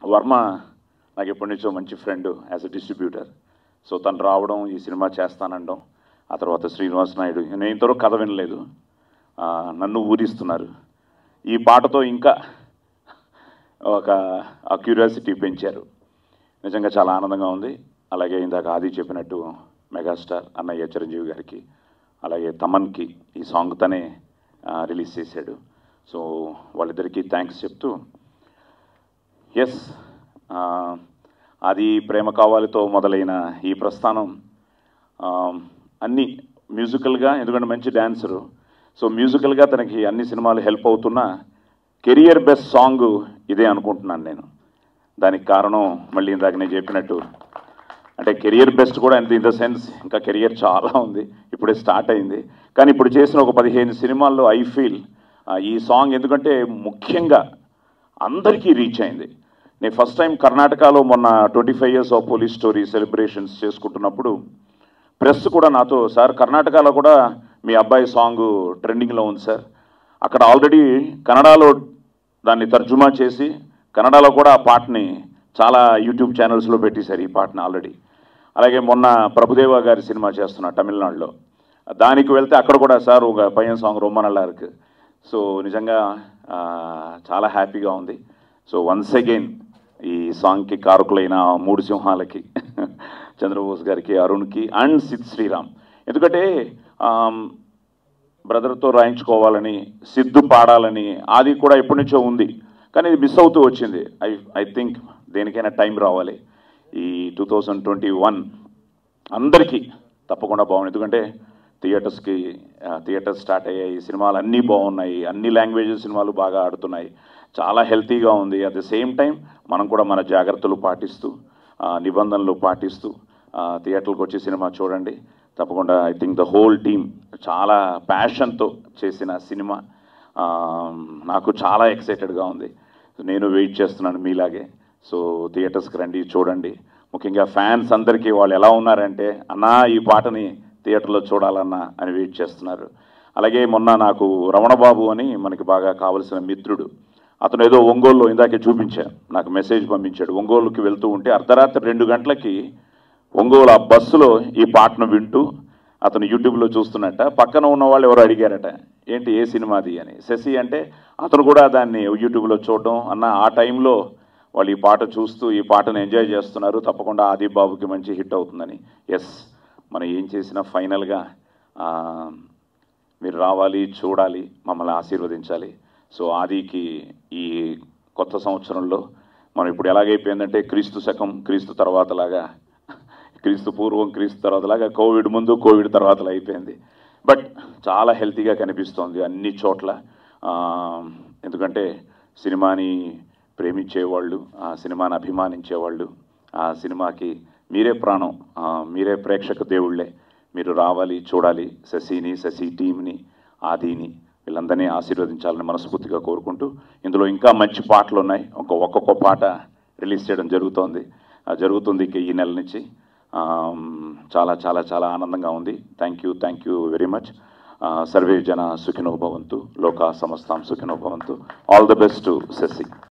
వర్మ నాకు ఎప్పటి నుంచో మంచి friend as a distributor so తను రావడం ఈ సినిమా చేస్తానడం ఆ తర్వాత శ్రీనివాస్ నాయుడు నేను ఇంతవరకు కథ వినలేదు ఆ, నన్ను ఊరిస్తున్నారు ఈ పాటతో ఇంకా ఒక ఆ క్యూరియాసిటీ పెంచారు నిజంగా చాలా ఆనందంగా ఉంది అలాగే ఇందాక ఆది చెప్పినట్టు మెగాస్టార్ అన్నయ్య చిరంజీవి గారికి అలాగే తమన్కి ఈ సాంగ్ తనే రిలీజ్ చేశాడు సో వాళ్ళిద్దరికీ థ్యాంక్స్ చెప్తూ ఎస్ అది ప్రేమ కావాలితో మొదలైన ఈ ప్రస్థానం ఆ, అన్ని మ్యూజికల్గా ఎందుకంటే మంచి డ్యాన్సరు సో మ్యూజికల్గా తనకి అన్ని సినిమాలు హెల్ప్ అవుతున్నా కెరియర్ బెస్ట్ సాంగ్ ఇదే అనుకుంటున్నాను నేను దానికి కారణం మళ్ళీ ఇందాక నేను చెప్పినట్టు అంటే కెరియర్ బెస్ట్ కూడా అంత ఇన్ ద సెన్స్ ఇంకా కెరియర్ చాలా ఉంది ఇప్పుడే స్టార్ట్ అయింది కానీ ఇప్పుడు చేసిన ఒక పదిహేను సినిమాల్లో ఐ ఫీల్ ఈ సాంగ్ ఎందుకంటే ముఖ్యంగా అందరికీ రీచ్ అయింది నేను ఫస్ట్ టైం కర్ణాటకలో మొన్న twenty five years of police story celebrations చేసుకుంటున్నప్పుడు ప్రెస్ కూడా నాతో సార్ కర్ణాటకలో కూడా మీ అబ్బాయి సాంగ్ ట్రెండింగ్లో ఉంది సార్ అక్కడ ఆల్రెడీ కన్నడలో దాన్ని తర్జుమా చేసి కన్నడలో కూడా ఆ పాటని చాలా యూట్యూబ్ ఛానల్స్లో పెట్టేశారు ఈ పాటని ఆల్రెడీ అలాగే మొన్న ప్రభుదేవా గారి సినిమా చేస్తున్నా తమిళనాడులో దానికి వెళ్తే అక్కడ కూడా సార్ ఒక పైన సాంగ్ రొమ్మ నల్లా ఇருக்கு సో నిజంగా ఆ, చాలా హ్యాపీగా ఉంది సో వన్స్ అగైన్ ఈ సాంగ్కి కారకులైన ఆ మూడు సింహాలకి చంద్రబోస్ గారికి అరుణ్కి అండ్ సిద్ శ్రీరామ్ ఎందుకంటే ఆమ్, బ్రదర్తో రాయించుకోవాలని సిద్ధు పాడాలని అది కూడా ఎప్పటి నుంచో ఉంది కానీ ఇది మిస్ అవుతూ వచ్చింది ఐ ఐ థింక్ దేనికైనా టైం రావాలి ఈ టూ థౌజండ్ ట్వంటీ వన్ అందరికీ తప్పకుండా బాగుంది ఎందుకంటే థియేటర్స్కి థియేటర్స్ స్టార్ట్ అయ్యాయి సినిమాలు అన్నీ బాగున్నాయి అన్ని లాంగ్వేజెస్ సినిమాలు బాగా ఆడుతున్నాయి చాలా హెల్తీగా ఉంది అట్ ద సేమ్ టైం మనం కూడా మన జాగ్రత్తలు పాటిస్తూ ఆ, నిబంధనలు పాటిస్తూ ఆ, థియేటర్లకు వచ్చి సినిమా చూడండి తప్పకుండా I think the whole team చాలా ప్యాషన్తో చేసిన సినిమా ఆ, నాకు చాలా ఎక్సైటెడ్గా ఉంది నేను వెయిట్ చేస్తున్నాను మీలాగే సో థియేటర్స్కి రండి చూడండి ముఖ్యంగా ఫ్యాన్స్ అందరికీ వాళ్ళు ఎలా ఉన్నారంటే అన్నా ఈ పాటని థియేటర్లో చూడాలన్నా అని వెయిట్ చేస్తున్నారు అలాగే మొన్న నాకు రమణబాబు అని మనకి బాగా కావలసిన మిత్రుడు అతను ఏదో ఒంగోలులో ఇందాకే చూపించా నాకు మెసేజ్ పంపించాడు ఒంగోలుకి వెళ్తూ ఉంటే అర్ధరాత్రి రెండు గంటలకి ఒంగోలు ఆ బస్సులో ఈ పాటను వింటూ అతను యూట్యూబ్లో చూస్తున్నట్ట పక్కన ఉన్న వాళ్ళు ఎవరు అడిగారట ఏంటి ఏ సినిమాది అని శశి అంటే అతను కూడా దాన్ని యూట్యూబ్లో చూడడం అన్న ఆ టైంలో వాళ్ళు ఈ పాట చూస్తూ ఈ పాటను ఎంజాయ్ చేస్తున్నారు తప్పకుండా ఆది బాబుకి మంచి హిట్ అవుతుందని ఎస్ మనం ఏం చేసినా ఫైనల్గా ఆ, మీరు రావాలి చూడాలి మమ్మల్ని ఆశీర్వదించాలి సో ఆదికి ఈ కొత్త సంవత్సరంలో మనం ఇప్పుడు ఎలాగైపోయిందంటే క్రీస్తు శకం క్రీస్తు తర్వాత లాగా క్రీస్తు పూర్వం క్రీస్తు తర్వాత లాగా కోవిడ్ ముందు కోవిడ్ తర్వాత అయిపోయింది బట్ చాలా హెల్తీగా కనిపిస్తోంది అన్ని చోట్ల ఆ, ఎందుకంటే సినిమాని ప్రేమించేవాళ్ళు ఆ సినిమాని అభిమానించేవాళ్ళు ఆ సినిమాకి మీరే ప్రాణం ఆ, మీరే ప్రేక్షక దేవుళ్ళే మీరు రావాలి చూడాలి శశిని శశి టీంని ఆదిని వీళ్ళందరినీ ఆశీర్వదించాలని మనస్ఫూర్తిగా కోరుకుంటూ ఇందులో ఇంకా మంచి పాటలు ఉన్నాయి ఒక ఒక్కొక్క పాట రిలీజ్ చేయడం జరుగుతోంది ఆ, జరుగుతుంది ఇక ఈ నెల నుంచి ఆమ్, చాలా చాలా చాలా ఆనందంగా ఉంది thank you thank you very much సర్వే జన సుఖినో భవంతు లోకా సమస్తాం సుఖినో భవంతు ఆల్ ద బెస్ట్ శశి